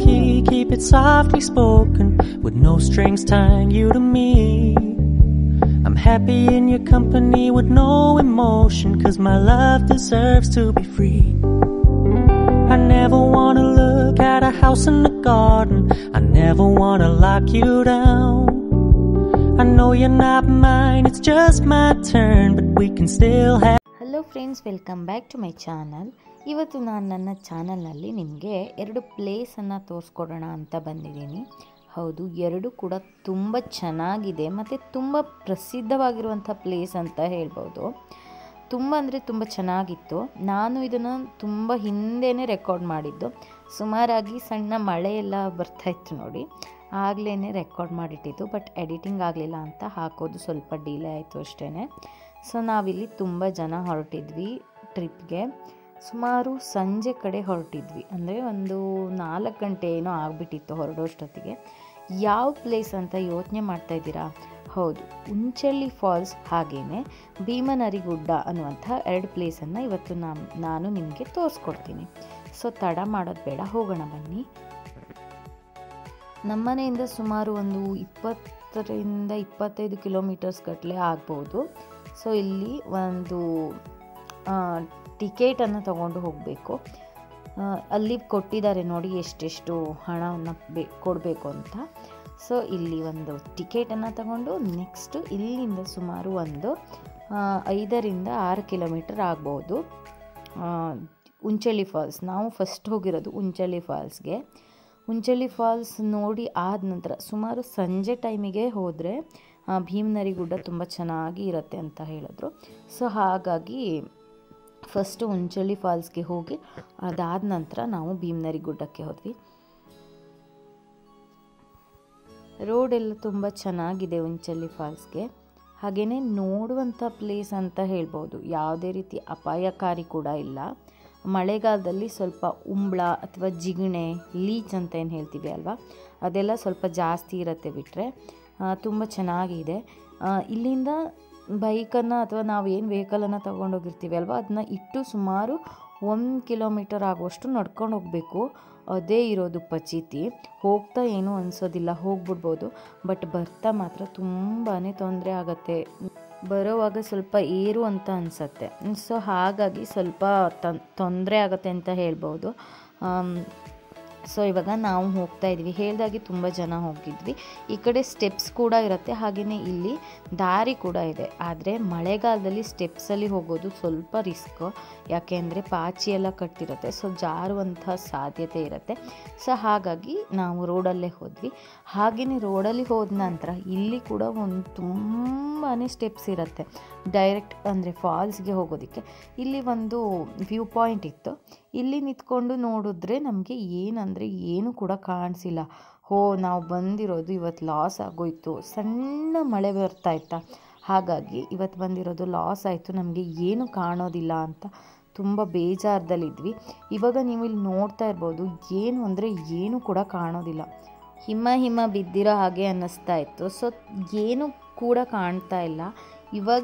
key, keep it softly spoken, with no strings tying you to me. I'm happy in your company with no emotion, cause my love deserves to be free. I never wanna look at a house in the garden, I never wanna lock you down. I know you're not mine, it's just my turn, but we can still have. Hello friends welcome back to my channel ಇವತ್ತು ನಾನು ನನ್ನ ಚಾನಲ್ನಲ್ಲಿ ನಿಮಗೆ ಎರಡು ಪ್ಲೇಸನ್ನು ತೋರಿಸ್ಕೊಡೋಣ ಅಂತ ಬಂದಿದ್ದೀನಿ ಹೌದು ಎರಡು ಕೂಡ ತುಂಬ ಚೆನ್ನಾಗಿದೆ ಮತ್ತು ತುಂಬ ಪ್ರಸಿದ್ಧವಾಗಿರುವಂಥ ಪ್ಲೇಸ್ ಅಂತ ಹೇಳ್ಬೋದು ತುಂಬ ಅಂದರೆ ತುಂಬ ಚೆನ್ನಾಗಿತ್ತು ನಾನು ಇದನ್ನು ತುಂಬ ಹಿಂದೆನೇ ರೆಕಾರ್ಡ್ ಮಾಡಿದ್ದು ಸುಮಾರಾಗಿ ಸಣ್ಣ ಮಳೆ ಎಲ್ಲ ಬರ್ತಾಯಿತ್ತು ನೋಡಿ ಆಗಲೇ ರೆಕಾರ್ಡ್ ಮಾಡಿಟ್ಟಿದ್ದು ಬಟ್ ಎಡಿಟಿಂಗ್ ಆಗಲಿಲ್ಲ ಅಂತ ಹಾಕೋದು ಸ್ವಲ್ಪ ಡಿಲೇ ಆಯಿತು ಅಷ್ಟೇ ಸೊ ನಾವಿಲ್ಲಿ ತುಂಬ ಜನ ಹೊರಟಿದ್ವಿ ಟ್ರಿಪ್ಗೆ ಸುಮಾರು ಸಂಜೆ ಕಡೆ ಹೊರಟಿದ್ವಿ ಅಂದರೆ ಒಂದು ನಾಲ್ಕು ಗಂಟೆ ಏನೋ ಆಗಿಬಿಟ್ಟಿತ್ತು ಹೊರಡೋಷ್ಟೊತ್ತಿಗೆ ಯಾವ ಪ್ಲೇಸ್ ಅಂತ ಯೋಚನೆ ಮಾಡ್ತಾ ಇದ್ದೀರಾ ಹೌದು ಉಂಚಳ್ಳಿ ಫಾಲ್ಸ್ ಹಾಗೆಯೇ ಭೀಮನರಿಗುಡ್ಡ ಅನ್ನುವಂಥ ಎರಡು ಪ್ಲೇಸನ್ನು ಇವತ್ತು ನಾನು ನಾನು ನಿಮಗೆ ತೋರಿಸ್ಕೊಡ್ತೀನಿ ಸೊ ತಡ ಮಾಡೋದು ಬೇಡ ಹೋಗೋಣ ಬನ್ನಿ ನಮ್ಮನೆಯಿಂದ ಸುಮಾರು ಒಂದು ಇಪ್ಪತ್ತರಿಂದ ಇಪ್ಪತ್ತೈದು ಕಿಲೋಮೀಟರ್ಸ್ ಗಟ್ಟಲೆ ಆಗ್ಬೋದು ಸೊ ಇಲ್ಲಿ ಒಂದು ಟಿಕೆಟನ್ನು ತಗೊಂಡು ಹೋಗಬೇಕು ಅಲ್ಲಿ ಕೊಟ್ಟಿದ್ದಾರೆ ನೋಡಿ ಎಷ್ಟೆಷ್ಟು ಹಣವನ್ನು ಬೇ ಕೊಡಬೇಕು ಅಂತ ಸೊ ಇಲ್ಲಿ ಒಂದು ಟಿಕೆಟನ್ನು ತಗೊಂಡು ನೆಕ್ಸ್ಟು ಇಲ್ಲಿಂದ ಸುಮಾರು ಒಂದು ಐದರಿಂದ ಆರು ಕಿಲೋಮೀಟರ್ ಆಗ್ಬೋದು ಉಂಚಳ್ಳಿ ಫಾಲ್ಸ್ ನಾವು ಫಸ್ಟ್ ಹೋಗಿರೋದು ಉಂಚಳ್ಳಿ ಫಾಲ್ಸ್ಗೆ ಉಂಚಳ್ಳಿ ಫಾಲ್ಸ್ ನೋಡಿ ಆದ ನಂತರ ಸುಮಾರು ಸಂಜೆ ಟೈಮಿಗೆ ಹೋದರೆ ಭೀಮನರಿಗುಡ್ಡ ತುಂಬ ಚೆನ್ನಾಗಿ ಇರುತ್ತೆ ಅಂತ ಹೇಳಿದ್ರು ಸೊ ಹಾಗಾಗಿ ಫಸ್ಟು ಉಂಚಳ್ಳಿ ಫಾಲ್ಸ್ಗೆ ಹೋಗಿ ಅದಾದ ನಂತರ ನಾವು ಭೀಮನರಿ ಗುಡ್ಡಕ್ಕೆ ಹೋದ್ವಿ ರೋಡ್ ಎಲ್ಲ ತುಂಬ ಚೆನ್ನಾಗಿದೆ ಉಂಚಳ್ಳಿ ಫಾಲ್ಸ್ಗೆ ಹಾಗೆಯೇ ನೋಡುವಂಥ ಪ್ಲೇಸ್ ಅಂತ ಹೇಳ್ಬೋದು ಯಾವುದೇ ರೀತಿ ಅಪಾಯಕಾರಿ ಕೂಡ ಇಲ್ಲ ಮಳೆಗಾಲದಲ್ಲಿ ಸ್ವಲ್ಪ ಉಂಬಳ ಅಥವಾ ಜಿಗಣೆ ಲೀಚ್ ಅಂತ ಏನು ಹೇಳ್ತೀವಿ ಅಲ್ವಾ ಅದೆಲ್ಲ ಸ್ವಲ್ಪ ಜಾಸ್ತಿ ಇರುತ್ತೆ ಬಿಟ್ಟರೆ ತುಂಬ ಚೆನ್ನಾಗಿದೆ ಇಲ್ಲಿಂದ ಬೈಕನ್ನು ಅಥವಾ ನಾವು ಏನು ವೆಹಿಕಲನ್ನು ತೊಗೊಂಡೋಗಿರ್ತೀವಿ ಅಲ್ವಾ ಅದನ್ನ ಇಟ್ಟು ಸುಮಾರು ಒಂದು ಕಿಲೋಮೀಟರ್ ಆಗುವಷ್ಟು ನಡ್ಕೊಂಡು ಹೋಗಬೇಕು ಅದೇ ಇರೋದು ಪಚೀತಿ ಹೋಗ್ತಾ ಏನೂ ಅನಿಸೋದಿಲ್ಲ ಹೋಗ್ಬಿಡ್ಬೋದು ಬಟ್ ಬರ್ತಾ ಮಾತ್ರ ತುಂಬಾ ತೊಂದರೆ ಆಗುತ್ತೆ ಬರೋವಾಗ ಸ್ವಲ್ಪ ಏರು ಅಂತ ಅನಿಸತ್ತೆ ಸೊ ಹಾಗಾಗಿ ಸ್ವಲ್ಪ ತೊಂದರೆ ಆಗುತ್ತೆ ಅಂತ ಹೇಳ್ಬೋದು ಸೊ ಇವಾಗ ನಾವು ಹೋಗ್ತಾ ಇದ್ವಿ ಹೇಳ್ದಾಗೆ ತುಂಬ ಜನ ಹೋಗಿದ್ವಿ ಈ ಕಡೆ ಸ್ಟೆಪ್ಸ್ ಕೂಡ ಇರುತ್ತೆ ಹಾಗೆಯೇ ಇಲ್ಲಿ ದಾರಿ ಕೂಡ ಇದೆ ಆದರೆ ಮಳೆಗಾಲದಲ್ಲಿ ಸ್ಟೆಪ್ಸಲ್ಲಿ ಹೋಗೋದು ಸ್ವಲ್ಪ ರಿಸ್ಕ್ ಯಾಕೆ ಅಂದರೆ ಪಾಚಿ ಎಲ್ಲ ಕಟ್ಟಿರುತ್ತೆ ಸೊ ಜಾರುವಂಥ ಸಾಧ್ಯತೆ ಇರುತ್ತೆ ಸೊ ಹಾಗಾಗಿ ನಾವು ರೋಡಲ್ಲೇ ಹೋದ್ವಿ ಹಾಗೆಯೇ ರೋಡಲ್ಲಿ ಹೋದ ನಂತರ ಇಲ್ಲಿ ಕೂಡ ಒಂದು ತುಂಬಾ ಸ್ಟೆಪ್ಸ್ ಇರುತ್ತೆ ಡೈರೆಕ್ಟ್ ಅಂದರೆ ಫಾಲ್ಸ್ಗೆ ಹೋಗೋದಕ್ಕೆ ಇಲ್ಲಿ ಒಂದು ವ್ಯೂ ಪಾಯಿಂಟ್ ಇತ್ತು ಇಲ್ಲಿ ನಿಂತ್ಕೊಂಡು ನೋಡಿದ್ರೆ ನಮಗೆ ಏನಂದರೆ ಏನು ಕೂಡ ಕಾಣಿಸಿಲ್ಲ ಹೋ ನಾವು ಬಂದಿರೋದು ಇವತ್ತು ಲಾಸ್ ಆಗೋಯ್ತು ಸಣ್ಣ ಮಳೆ ಬರ್ತಾ ಇತ್ತಾ ಹಾಗಾಗಿ ಇವತ್ತು ಬಂದಿರೋದು ಲಾಸ್ ಆಯಿತು ನಮಗೆ ಏನು ಕಾಣೋದಿಲ್ಲ ಅಂತ ತುಂಬ ಬೇಜಾರದಲ್ಲಿದ್ವಿ ಇವಾಗ ನೀವು ಇಲ್ಲಿ ನೋಡ್ತಾ ಇರ್ಬೋದು ಏನು ಅಂದರೆ ಏನು ಕೂಡ ಕಾಣೋದಿಲ್ಲ ಹಿಮ ಹಿಮ ಬಿದ್ದಿರೋ ಹಾಗೆ ಅನ್ನಿಸ್ತಾ ಇತ್ತು ಸೊ ಏನು ಕೂಡ ಕಾಣ್ತಾ ಇಲ್ಲ ಇವಾಗ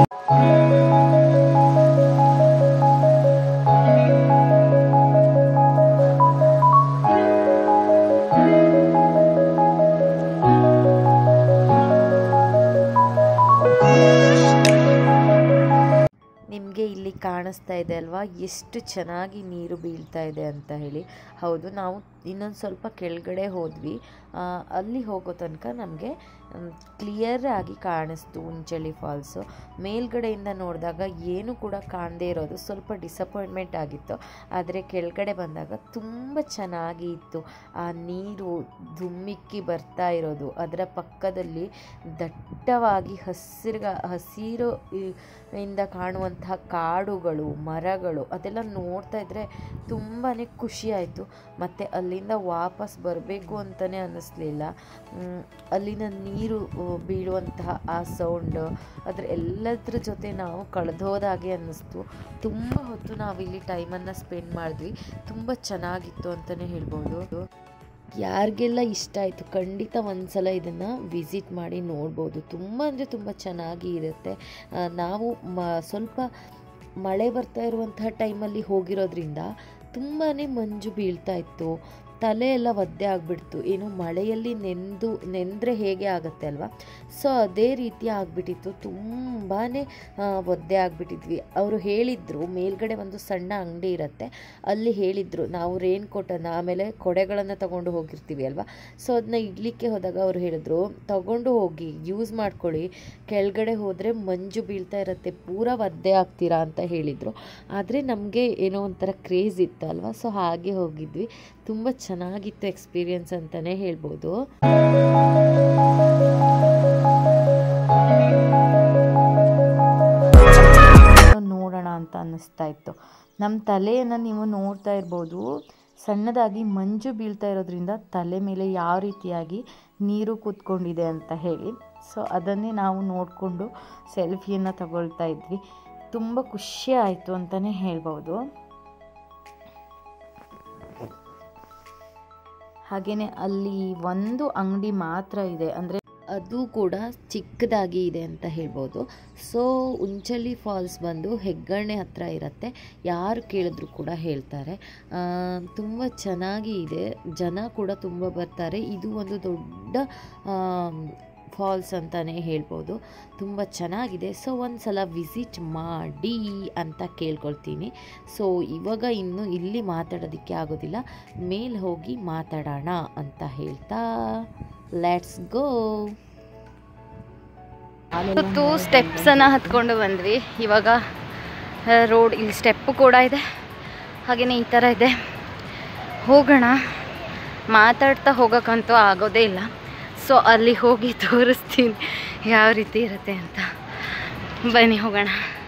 ನಿಮಗೆ ಇಲ್ಲಿ ಕಾಣಿಸ್ತಾ ಇದೆ ಅಲ್ವಾ ಎಷ್ಟು ಚೆನ್ನಾಗಿ ನೀರು ಬೀಳ್ತಾ ಇದೆ ಅಂತ ಹೇಳಿ ಹೌದು ನಾವು ಇನ್ನೊಂದು ಸ್ವಲ್ಪ ಕೆಳಗಡೆ ಹೋದ್ವಿ ಅಲ್ಲಿ ಹೋಗೋ ತನಕ ನಮಗೆ ಕ್ಲಿಯರ್ ಆಗಿ ಕಾಣಿಸ್ತು ಉಂಚಳ್ಳಿ ಫಾಲ್ಸು ಮೇಲ್ಗಡೆಯಿಂದ ನೋಡಿದಾಗ ಏನು ಕೂಡ ಕಾಣದೇ ಇರೋದು ಸ್ವಲ್ಪ ಡಿಸಪಾಯಿಂಟ್ಮೆಂಟ್ ಆಗಿತ್ತು ಆದರೆ ಕೆಳಗಡೆ ಬಂದಾಗ ತುಂಬ ಚೆನ್ನಾಗಿ ಇತ್ತು ಆ ನೀರು ಧುಮ್ಮಿಕ್ಕಿ ಬರ್ತಾ ಇರೋದು ಅದರ ಪಕ್ಕದಲ್ಲಿ ದಟ್ಟವಾಗಿ ಹಸಿರುಗ ಹಸಿರು ಇಂದ ಕಾಣುವಂತಹ ಕಾಡುಗಳು ಮರಗಳು ಅದೆಲ್ಲ ನೋಡ್ತಾ ಇದ್ದರೆ ತುಂಬಾ ಖುಷಿ ಆಯಿತು ಮತ್ತು ಅಲ್ಲಿಂದ ವಾಪಸ್ ಬರಬೇಕು ಅಂತಲೇ ಅನ್ನಿಸ್ಲಿಲ್ಲ ಅಲ್ಲಿನ ನೀರು ಬೀಳುವಂತಹ ಆ ಸೌಂಡ್ ಅದ್ರ ಎಲ್ಲದ್ರ ಜೊತೆ ನಾವು ಕಳೆದೋದಾಗೆ ಅನ್ನಿಸ್ತು ತುಂಬ ಹೊತ್ತು ನಾವಿಲ್ಲಿ ಟೈಮನ್ನು ಸ್ಪೆಂಡ್ ಮಾಡಿದ್ವಿ ತುಂಬ ಚೆನ್ನಾಗಿತ್ತು ಅಂತಲೇ ಹೇಳ್ಬೋದು ಯಾರಿಗೆಲ್ಲ ಇಷ್ಟ ಆಯಿತು ಖಂಡಿತ ಒಂದ್ಸಲ ಇದನ್ನು ವಿಸಿಟ್ ಮಾಡಿ ನೋಡ್ಬೋದು ತುಂಬ ಅಂದರೆ ತುಂಬ ಚೆನ್ನಾಗಿ ಇರುತ್ತೆ ನಾವು ಮ ಸ್ವಲ್ಪ ಮಳೆ ಬರ್ತಾ ಇರುವಂತಹ ಟೈಮಲ್ಲಿ ಹೋಗಿರೋದ್ರಿಂದ ತುಂಬಾ ಮಂಜು ಬೀಳ್ತಾ ಇತ್ತು ತಲೆ ಎಲ್ಲ ಒದ್ದೆ ಆಗಿಬಿಡ್ತು ಏನು ಮಳೆಯಲ್ಲಿ ನೆಂದು ನೆಂದರೆ ಹೇಗೆ ಆಗುತ್ತೆ ಅಲ್ವಾ ಸೊ ಅದೇ ರೀತಿ ಆಗಿಬಿಟ್ಟಿತ್ತು ತುಂಬಾ ಒದ್ದೆ ಆಗಿಬಿಟ್ಟಿದ್ವಿ ಅವರು ಹೇಳಿದರು ಮೇಲ್ಗಡೆ ಒಂದು ಸಣ್ಣ ಅಂಗಡಿ ಇರುತ್ತೆ ಅಲ್ಲಿ ಹೇಳಿದರು ನಾವು ರೇನ್ ಕೋಟನ್ನು ಆಮೇಲೆ ಕೊಡೆಗಳನ್ನು ತಗೊಂಡು ಹೋಗಿರ್ತೀವಿ ಅಲ್ವಾ ಸೊ ಅದನ್ನ ಇಡ್ಲಿಕ್ಕೆ ಹೋದಾಗ ಅವರು ಹೇಳಿದ್ರು ತಗೊಂಡು ಹೋಗಿ ಯೂಸ್ ಮಾಡ್ಕೊಳ್ಳಿ ಕೆಳಗಡೆ ಹೋದರೆ ಮಂಜು ಬೀಳ್ತಾ ಇರುತ್ತೆ ಪೂರ ಒದ್ದೆ ಆಗ್ತೀರಾ ಅಂತ ಹೇಳಿದರು ಆದರೆ ನಮಗೆ ಏನೋ ಒಂಥರ ಕ್ರೇಜ್ ಇತ್ತು ಅಲ್ವಾ ಸೊ ಹಾಗೆ ಹೋಗಿದ್ವಿ ತುಂಬ ಚೆನ್ನಾಗಿತ್ತು ಎಕ್ಸ್ಪೀರಿಯನ್ಸ್ ಅಂತಲೇ ಹೇಳ್ಬೋದು ನೋಡೋಣ ಅಂತ ಅನ್ನಿಸ್ತಾ ಇತ್ತು ನಮ್ಮ ತಲೆಯನ್ನು ನೀವು ನೋಡ್ತಾ ಇರ್ಬೋದು ಸಣ್ಣದಾಗಿ ಮಂಜು ಬೀಳ್ತಾ ಇರೋದ್ರಿಂದ ತಲೆ ಮೇಲೆ ಯಾವ ರೀತಿಯಾಗಿ ನೀರು ಕೂತ್ಕೊಂಡಿದೆ ಅಂತ ಹೇಳಿ ಸೊ ಅದನ್ನೇ ನಾವು ನೋಡಿಕೊಂಡು ಸೆಲ್ಫಿಯನ್ನು ತಗೊಳ್ತಾ ಇದ್ವಿ ತುಂಬ ಖುಷಿ ಆಯಿತು ಅಂತಲೇ ಹೇಳ್ಬೋದು ಹಾಗೆಯೇ ಅಲ್ಲಿ ಒಂದು ಅಂಗಡಿ ಮಾತ್ರ ಇದೆ ಅಂದರೆ ಅದು ಕೂಡ ಚಿಕ್ಕದಾಗಿ ಇದೆ ಅಂತ ಹೇಳ್ಬೋದು ಸೊ ಉಂಚಲಿ ಫಾಲ್ಸ್ ಬಂದು ಹೆಗ್ಗಣ್ಣೆ ಹತ್ರ ಇರುತ್ತೆ ಯಾರು ಕೇಳಿದ್ರು ಕೂಡ ಹೇಳ್ತಾರೆ ತುಂಬ ಚೆನ್ನಾಗಿ ಇದೆ ಜನ ಕೂಡ ತುಂಬ ಬರ್ತಾರೆ ಇದು ಒಂದು ದೊಡ್ಡ ಫಾಲ್ಸ್ ಅಂತಲೇ ಹೇಳ್ಬೋದು ತುಂಬ ಚೆನ್ನಾಗಿದೆ ಸೊ ಒಂದು ಸಲ ವಿಸಿಟ್ ಮಾಡಿ ಅಂತ ಕೇಳ್ಕೊಳ್ತೀನಿ ಸೊ ಇವಾಗ ಇನ್ನು ಇಲ್ಲಿ ಮಾತಾಡೋದಕ್ಕೆ ಆಗೋದಿಲ್ಲ ಮೇಲೆ ಹೋಗಿ ಮಾತಾಡೋಣ ಅಂತ ಹೇಳ್ತಾ ಲೆಟ್ಸ್ ಗೋ ಸುತ್ತು ಸ್ಟೆಪ್ಸನ್ನು ಹತ್ಕೊಂಡು ಬಂದ್ವಿ ಇವಾಗ ರೋಡ್ ಇಲ್ಲಿ ಸ್ಟೆಪ್ಪು ಕೂಡ ಇದೆ ಹಾಗೆಯೇ ಈ ಥರ ಇದೆ ಹೋಗೋಣ ಮಾತಾಡ್ತಾ ಹೋಗೋಕ್ಕಂತೂ ಆಗೋದೇ ಇಲ್ಲ ಸೊ ಅಲ್ಲಿ ಹೋಗಿ ತೋರಿಸ್ತೀನಿ ಯಾವ ರೀತಿ ಇರುತ್ತೆ ಅಂತ ಬನ್ನಿ ಹೋಗೋಣ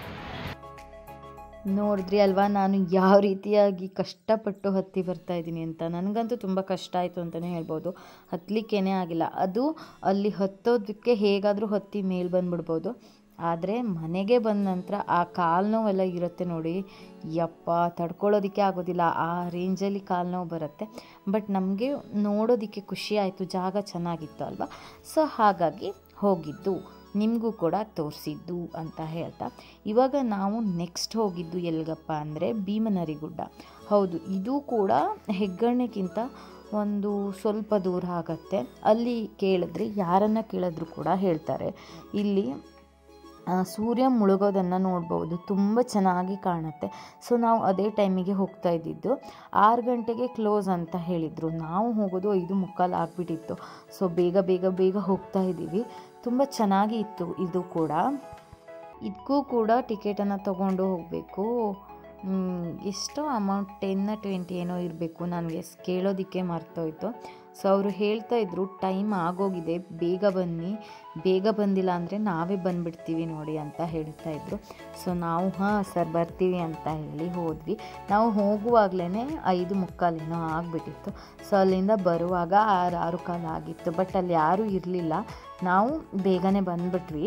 ನೋಡಿದ್ರಿ ಅಲ್ವಾ ನಾನು ಯಾವ ರೀತಿಯಾಗಿ ಕಷ್ಟಪಟ್ಟು ಹತ್ತಿ ಬರ್ತಾ ಇದ್ದೀನಿ ಅಂತ ನನಗಂತೂ ತುಂಬ ಕಷ್ಟ ಆಯಿತು ಅಂತಲೇ ಹೇಳ್ಬೋದು ಹತ್ತಲಿಕ್ಕೇ ಆಗಿಲ್ಲ ಅದು ಅಲ್ಲಿ ಹತ್ತೋದಕ್ಕೆ ಹೇಗಾದರೂ ಹತ್ತಿ ಮೇಲೆ ಬಂದ್ಬಿಡ್ಬೋದು ಆದರೆ ಮನೆಗೆ ಬಂದ ನಂತರ ಆ ಕಾಲು ನೋವೆಲ್ಲ ಇರುತ್ತೆ ನೋಡಿ ಯಪ್ಪ ತಡ್ಕೊಳ್ಳೋದಕ್ಕೆ ಆಗೋದಿಲ್ಲ ಆ ರೇಂಜಲ್ಲಿ ಕಾಲು ನೋವು ಬರುತ್ತೆ ಬಟ್ ನಮಗೆ ನೋಡೋದಕ್ಕೆ ಖುಷಿ ಆಯಿತು ಜಾಗ ಚೆನ್ನಾಗಿತ್ತು ಅಲ್ವಾ ಸೊ ಹಾಗಾಗಿ ಹೋಗಿದ್ದು ನಿಮಗೂ ಕೂಡ ತೋರಿಸಿದ್ದು ಅಂತ ಹೇಳ್ತಾ ಇವಾಗ ನಾವು ನೆಕ್ಸ್ಟ್ ಹೋಗಿದ್ದು ಎಲ್ಗಪ್ಪ ಅಂದರೆ ಭೀಮನರಿ ಗುಡ್ಡ ಹೌದು ಇದು ಕೂಡ ಹೆಗ್ಗಣ್ಣೆಗಿಂತ ಒಂದು ಸ್ವಲ್ಪ ದೂರ ಆಗತ್ತೆ ಅಲ್ಲಿ ಕೇಳಿದ್ರೆ ಯಾರನ್ನು ಕೇಳಿದ್ರು ಕೂಡ ಹೇಳ್ತಾರೆ ಇಲ್ಲಿ ಸೂರ್ಯ ಮುಳುಗೋದನ್ನು ನೋಡ್ಬೋದು ತುಂಬ ಚೆನ್ನಾಗಿ ಕಾಣುತ್ತೆ ಸೊ ನಾವು ಅದೇ ಟೈಮಿಗೆ ಹೋಗ್ತಾ ಇದ್ದಿದ್ದು ಆರು ಗಂಟೆಗೆ ಕ್ಲೋಸ್ ಅಂತ ಹೇಳಿದರು ನಾವು ಹೋಗೋದು ಐದು ಮುಕ್ಕಾಲು ಆಗಿಬಿಟ್ಟಿತ್ತು ಸೊ ಬೇಗ ಬೇಗ ಬೇಗ ಹೋಗ್ತಾ ಇದ್ದೀವಿ ತುಂಬ ಚೆನ್ನಾಗಿ ಇತ್ತು ಇದು ಕೂಡ ಇದಕ್ಕೂ ಕೂಡ ಟಿಕೆಟನ್ನು ತೊಗೊಂಡು ಹೋಗಬೇಕು ಎಷ್ಟೋ ಅಮೌಂಟ್ ಟೆನ್ನ ಟ್ವೆಂಟಿ ಏನೋ ಇರಬೇಕು ನನಗೆ ಕೇಳೋದಕ್ಕೆ ಮರ್ತೋಯ್ತು ಸೊ ಅವರು ಹೇಳ್ತಾ ಇದ್ರು ಟೈಮ್ ಆಗೋಗಿದೆ ಬೇಗ ಬನ್ನಿ ಬೇಗ ಬಂದಿಲ್ಲ ಅಂದರೆ ನಾವೇ ಬಂದುಬಿಡ್ತೀವಿ ನೋಡಿ ಅಂತ ಹೇಳ್ತಾ ಇದ್ರು ಸೊ ನಾವು ಹಾಂ ಸರ್ ಬರ್ತೀವಿ ಅಂತ ಹೇಳಿ ಹೋದ್ವಿ ನಾವು ಹೋಗುವಾಗಲೇ ಐದು ಮುಕ್ಕಾಲೇನೋ ಆಗಿಬಿಟ್ಟಿತ್ತು ಸೊ ಅಲ್ಲಿಂದ ಬರುವಾಗ ಆರು ಆರು ಕಾಲ ಆಗಿತ್ತು ಬಟ್ ಅಲ್ಲಿ ಯಾರೂ ಇರಲಿಲ್ಲ ನಾವು ಬೇಗನೆ ಬಂದ್ಬಿಟ್ವಿ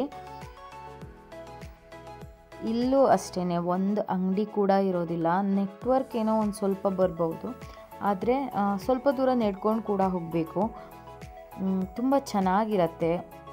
ಇಲ್ಲೂ ಅಷ್ಟೇ ಒಂದು ಅಂಗಡಿ ಕೂಡ ಇರೋದಿಲ್ಲ ನೆಟ್ವರ್ಕ್ ಏನೋ ಒಂದು ಸ್ವಲ್ಪ ಬರ್ಬೋದು ಆದರೆ ಸ್ವಲ್ಪ ದೂರ ನಡ್ಕೊಂಡು ಕೂಡ ಹೋಗಬೇಕು ತುಂಬ ಚೆನ್ನಾಗಿರತ್ತೆ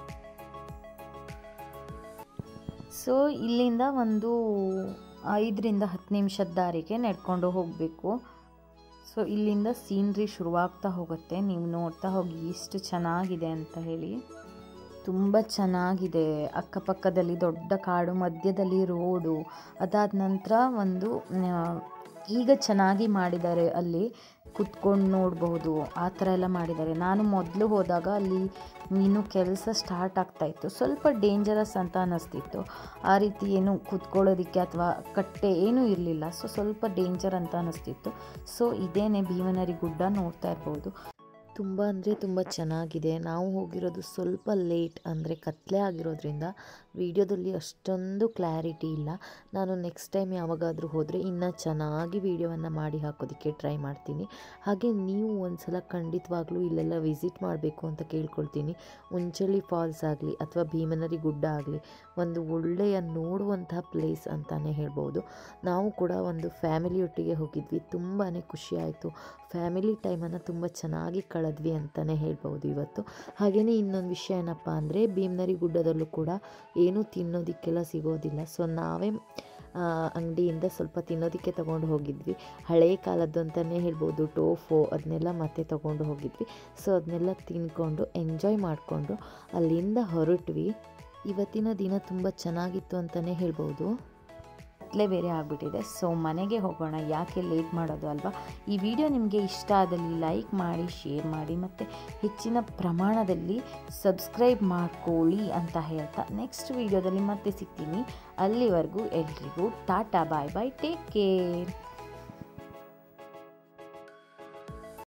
ಸೊ ಇಲ್ಲಿಂದ ಒಂದು ಐದರಿಂದ ಹತ್ತು ನಿಮಿಷದ ದಾರಿಗೆ ನಡ್ಕೊಂಡು ಹೋಗಬೇಕು ಸೊ ಇಲ್ಲಿಂದ ಸೀನ್ರಿ ಶುರುವಾಗ್ತಾ ಹೋಗುತ್ತೆ ನೀವು ನೋಡ್ತಾ ಹೋಗಿ ಎಷ್ಟು ಚೆನ್ನಾಗಿದೆ ಅಂತ ಹೇಳಿ ತುಂಬ ಚೆನ್ನಾಗಿದೆ ಅಕ್ಕಪಕ್ಕದಲ್ಲಿ ದೊಡ್ಡ ಕಾಡು ಮಧ್ಯದಲ್ಲಿ ರೋಡು ಅದಾದ ನಂತರ ಒಂದು ಈಗ ಚೆನ್ನಾಗಿ ಮಾಡಿದ್ದಾರೆ ಅಲ್ಲಿ ಕುತ್ಕೊಂಡು ನೋಡಬಹುದು ಆ ಥರ ಎಲ್ಲ ಮಾಡಿದ್ದಾರೆ ನಾನು ಮೊದಲು ಹೋದಾಗ ಅಲ್ಲಿ ಇನ್ನೂ ಕೆಲಸ ಸ್ಟಾರ್ಟ್ ಆಗ್ತಾಯಿತ್ತು ಸ್ವಲ್ಪ ಡೇಂಜರಸ್ ಅಂತ ಅನ್ನಿಸ್ತಿತ್ತು ಆ ರೀತಿ ಏನು ಕುತ್ಕೊಳ್ಳೋದಕ್ಕೆ ಅಥವಾ ಕಟ್ಟೆ ಏನೂ ಇರಲಿಲ್ಲ ಸೊ ಸ್ವಲ್ಪ ಡೇಂಜರ್ ಅಂತ ಅನ್ನಿಸ್ತಿತ್ತು ಸೊ ಇದೇನೆ ಭೀಮನರಿ ಗುಡ್ಡ ನೋಡ್ತಾ ಇರ್ಬೋದು ತುಂಬ ಅಂದರೆ ತುಂಬ ಚೆನ್ನಾಗಿದೆ ನಾವು ಹೋಗಿರೋದು ಸ್ವಲ್ಪ ಲೇಟ್ ಅಂದರೆ ಕತ್ಲೆ ಆಗಿರೋದ್ರಿಂದ ವಿಡಿಯೋದಲ್ಲಿ ಅಷ್ಟೊಂದು ಕ್ಲಾರಿಟಿ ಇಲ್ಲ ನಾನು ನೆಕ್ಸ್ಟ್ ಟೈಮ್ ಯಾವಾಗಾದರೂ ಹೋದರೆ ಇನ್ನೂ ಚೆನ್ನಾಗಿ ವಿಡಿಯೋವನ್ನು ಮಾಡಿ ಹಾಕೋದಕ್ಕೆ ಟ್ರೈ ಮಾಡ್ತೀನಿ ಹಾಗೆ ನೀವು ಒಂದು ಸಲ ಖಂಡಿತವಾಗ್ಲೂ ಇಲ್ಲೆಲ್ಲ ವಿಸಿಟ್ ಮಾಡಬೇಕು ಅಂತ ಕೇಳ್ಕೊಳ್ತೀನಿ ಉಂಚಳ್ಳಿ ಫಾಲ್ಸ್ ಆಗಲಿ ಅಥವಾ ಭೀಮನರಿ ಗುಡ್ಡ ಆಗಲಿ ಒಂದು ಒಳ್ಳೆಯ ನೋಡುವಂತಹ ಪ್ಲೇಸ್ ಅಂತಲೇ ಹೇಳ್ಬೋದು ನಾವು ಕೂಡ ಒಂದು ಫ್ಯಾಮಿಲಿಯೊಟ್ಟಿಗೆ ಹೋಗಿದ್ವಿ ತುಂಬಾ ಖುಷಿ ಆಯಿತು ಫ್ಯಾಮಿಲಿ ಟೈಮನ್ನು ತುಂಬ ಚೆನ್ನಾಗಿ ಕಳೆದ್ವಿ ಅಂತಲೇ ಹೇಳ್ಬೋದು ಇವತ್ತು ಹಾಗೆಯೇ ಇನ್ನೊಂದು ವಿಷಯ ಏನಪ್ಪ ಅಂದರೆ ಭೀಮನರಿ ಗುಡ್ಡದಲ್ಲೂ ಕೂಡ ಏನೂ ತಿನ್ನೋದಕ್ಕೆಲ್ಲ ಸಿಗೋದಿಲ್ಲ ಸೊ ನಾವೇ ಅಂಗಡಿಯಿಂದ ಸ್ವಲ್ಪ ತಿನ್ನೋದಕ್ಕೆ ತೊಗೊಂಡು ಹೋಗಿದ್ವಿ ಹಳೆಯ ಕಾಲದ್ದು ಅಂತಲೇ ಹೇಳ್ಬೋದು ಟೋಫು ಅದನ್ನೆಲ್ಲ ಮತ್ತೆ ತೊಗೊಂಡು ಹೋಗಿದ್ವಿ ಸೊ ಅದನ್ನೆಲ್ಲ ತಿನ್ಕೊಂಡು ಎಂಜಾಯ್ ಮಾಡಿಕೊಂಡು ಅಲ್ಲಿಂದ ಹೊರಟ್ವಿ ಇವತ್ತಿನ ದಿನ ತುಂಬ ಚೆನ್ನಾಗಿತ್ತು ಅಂತಲೇ ಹೇಳ್ಬೋದು ಕತ್ಲೆ ಬೇರೆ ಆಗಿಬಿಟ್ಟಿದೆ ಸೊ ಮನೆಗೆ ಹೋಗೋಣ ಯಾಕೆ ಲೇಟ್ ಮಾಡೋದು ಅಲ್ವಾ ಈ ವಿಡಿಯೋ ನಿಮಗೆ ಇಷ್ಟ ಆದಲ್ಲಿ ಲೈಕ್ ಮಾಡಿ ಶೇರ್ ಮಾಡಿ ಮತ್ತು ಹೆಚ್ಚಿನ ಪ್ರಮಾಣದಲ್ಲಿ ಸಬ್ಸ್ಕ್ರೈಬ್ ಮಾಡ್ಕೊಳ್ಳಿ ಅಂತ ಹೇಳ್ತಾ ನೆಕ್ಸ್ಟ್ ವಿಡಿಯೋದಲ್ಲಿ ಮತ್ತೆ ಸಿಗ್ತೀನಿ ಅಲ್ಲಿವರೆಗೂ ಎಲ್ರಿಗೂ tata bye bye take care